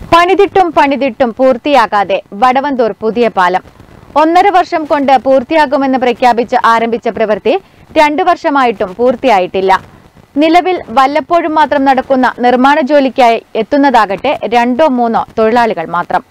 പണിതിട്ടും പണിതിട്ടും പൂർത്തിയാകാതെ വടവന്തൂർ പുതിയ പാലം ഒന്നര വർഷം കൊണ്ട് പൂർത്തിയാകുമെന്ന് പ്രഖ്യാപിച്ച് ആരംഭിച്ച പ്രവൃത്തി രണ്ടു വർഷമായിട്ടും പൂർത്തിയായിട്ടില്ല നിലവിൽ വല്ലപ്പോഴും മാത്രം നടക്കുന്ന നിർമ്മാണ ജോലിക്കായി എത്തുന്നതാകട്ടെ രണ്ടോ മൂന്നോ തൊഴിലാളികൾ മാത്രം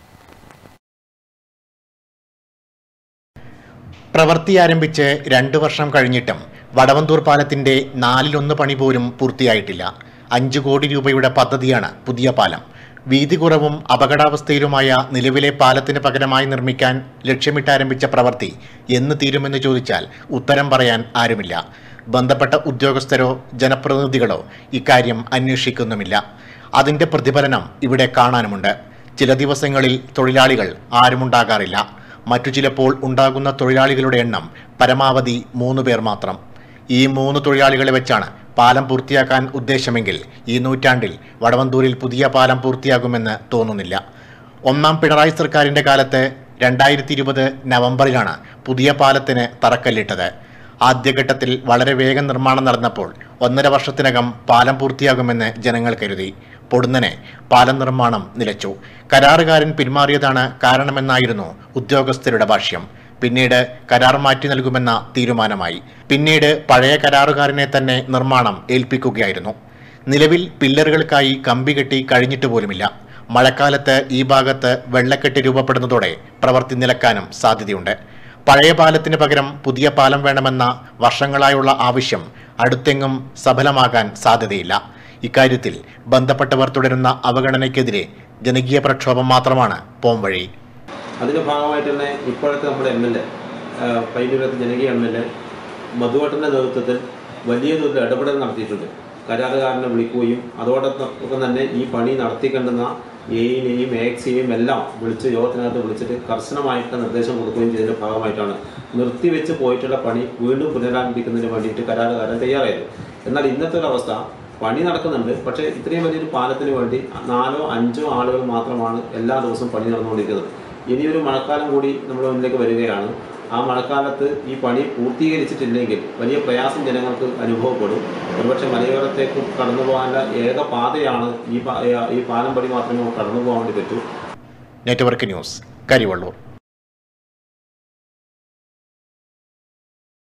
പ്രവൃത്തി ആരംഭിച്ച് രണ്ടു വർഷം കഴിഞ്ഞിട്ടും വടവന്തൂർ പാലത്തിന്റെ നാലിലൊന്ന് പണി പോലും പൂർത്തിയായിട്ടില്ല അഞ്ചു കോടി രൂപയുടെ പദ്ധതിയാണ് പുതിയ പാലം വീതി കുറവും അപകടാവസ്ഥയിലുമായ നിലവിലെ പാലത്തിന് പകരമായി നിർമ്മിക്കാൻ ലക്ഷ്യമിട്ടാരംഭിച്ച പ്രവൃത്തി എന്ന് തീരുമെന്ന് ചോദിച്ചാൽ ഉത്തരം പറയാൻ ആരുമില്ല ബന്ധപ്പെട്ട ഉദ്യോഗസ്ഥരോ ജനപ്രതിനിധികളോ ഇക്കാര്യം അന്വേഷിക്കുന്നുമില്ല അതിന്റെ പ്രതിഫലനം ഇവിടെ കാണാനുമുണ്ട് ചില ദിവസങ്ങളിൽ തൊഴിലാളികൾ ആരുമുണ്ടാകാറില്ല മറ്റു ചിലപ്പോൾ ഉണ്ടാകുന്ന തൊഴിലാളികളുടെ എണ്ണം പരമാവധി മൂന്ന് പേർ മാത്രം ഈ മൂന്ന് തൊഴിലാളികളെ വെച്ചാണ് പാലം പൂർത്തിയാക്കാൻ ഉദ്ദേശമെങ്കിൽ ഈ നൂറ്റാണ്ടിൽ വടവന്തൂരിൽ പുതിയ പാലം പൂർത്തിയാകുമെന്ന് തോന്നുന്നില്ല ഒന്നാം പിണറായി സർക്കാരിന്റെ കാലത്ത് രണ്ടായിരത്തി ഇരുപത് നവംബറിലാണ് പുതിയ പാലത്തിന് തറക്കല്ലിട്ടത് ആദ്യഘട്ടത്തിൽ വളരെ വേഗം നിർമ്മാണം നടന്നപ്പോൾ ഒന്നര വർഷത്തിനകം പാലം പൂർത്തിയാകുമെന്ന് ജനങ്ങൾ കരുതി പൊടുന്നനെ പാലം നിർമ്മാണം നിലച്ചു കരാറുകാരൻ പിന്മാറിയതാണ് കാരണമെന്നായിരുന്നു ഉദ്യോഗസ്ഥരുടെ ഭാഷ്യം പിന്നീട് കരാർ മാറ്റി നൽകുമെന്ന തീരുമാനമായി പിന്നീട് പഴയ കരാറുകാരനെ തന്നെ നിർമ്മാണം ഏൽപ്പിക്കുകയായിരുന്നു നിലവിൽ പില്ലറുകൾക്കായി കമ്പി കെട്ടി കഴിഞ്ഞിട്ട് പോലുമില്ല മഴക്കാലത്ത് ഈ ഭാഗത്ത് വെള്ളക്കെട്ട് രൂപപ്പെടുന്നതോടെ പ്രവൃത്തി നിലക്കാനും സാധ്യതയുണ്ട് പഴയ പാലത്തിന് പകരം പുതിയ പാലം വേണമെന്ന വർഷങ്ങളായുള്ള ആവശ്യം അടുത്തെങ്ങും സഫലമാകാൻ സാധ്യതയില്ല ഇക്കാര്യത്തിൽ ബന്ധപ്പെട്ടവർ തുടരുന്ന അവഗണനയ്ക്കെതിരെ ജനകീയ പ്രക്ഷോഭം മാത്രമാണ് പോംവഴി അതിൻ്റെ ഭാഗമായിട്ട് തന്നെ ഇപ്പോഴത്തെ നമ്മുടെ എം എൽ എ പൈനൂരത്ത് ജനകീയ എം എൽ എ മധുവട്ടൻ്റെ നേതൃത്വത്തിൽ വലിയ തോതിൽ ഇടപെടൽ നടത്തിയിട്ടുണ്ട് കരാറുകാരനെ വിളിക്കുകയും അതോടൊപ്പം തന്നെ ഈ പണി നടത്തിക്കൊണ്ടുന്ന എയിനെയും എക്സിനെയും എല്ലാം വിളിച്ച് യോഗത്തിനകത്ത് വിളിച്ചിട്ട് കർശനമായിട്ട് നിർദ്ദേശം കൊടുക്കുകയും ചെയ്തതിൻ്റെ ഭാഗമായിട്ടാണ് നിർത്തിവെച്ച് പോയിട്ടുള്ള പണി വീണ്ടും പുനരാരംഭിക്കുന്നതിന് വേണ്ടിയിട്ട് കരാറുകാരൻ തയ്യാറായത് എന്നാൽ ഇന്നത്തെ ഒരു അവസ്ഥ പണി നടക്കുന്നുണ്ട് പക്ഷേ ഇത്രയും വലിയൊരു പാലത്തിന് വേണ്ടി നാലോ അഞ്ചോ ആളുകൾ മാത്രമാണ് എല്ലാ ദിവസവും പണി നടന്നുകൊണ്ടിരിക്കുന്നത് ഇനിയൊരു മഴക്കാലം കൂടി നമ്മുടെ മുന്നിലേക്ക് വരികയാണ് ആ മഴക്കാലത്ത് ഈ പണി പൂർത്തീകരിച്ചിട്ടില്ലെങ്കിൽ വലിയ പ്രയാസം ജനങ്ങൾക്ക് അനുഭവപ്പെടും ഒരുപക്ഷെ മലയോരത്തേക്ക് കടന്നു പോകാനുള്ള ഏക പാതയാണ് ഈ പാ- ഈ പാലം പണി മാത്രമേ കടന്നു പോകാൻ വേണ്ടി പറ്റൂ നെറ്റ്വർക്ക് ന്യൂസ് കരിവള്ളൂർ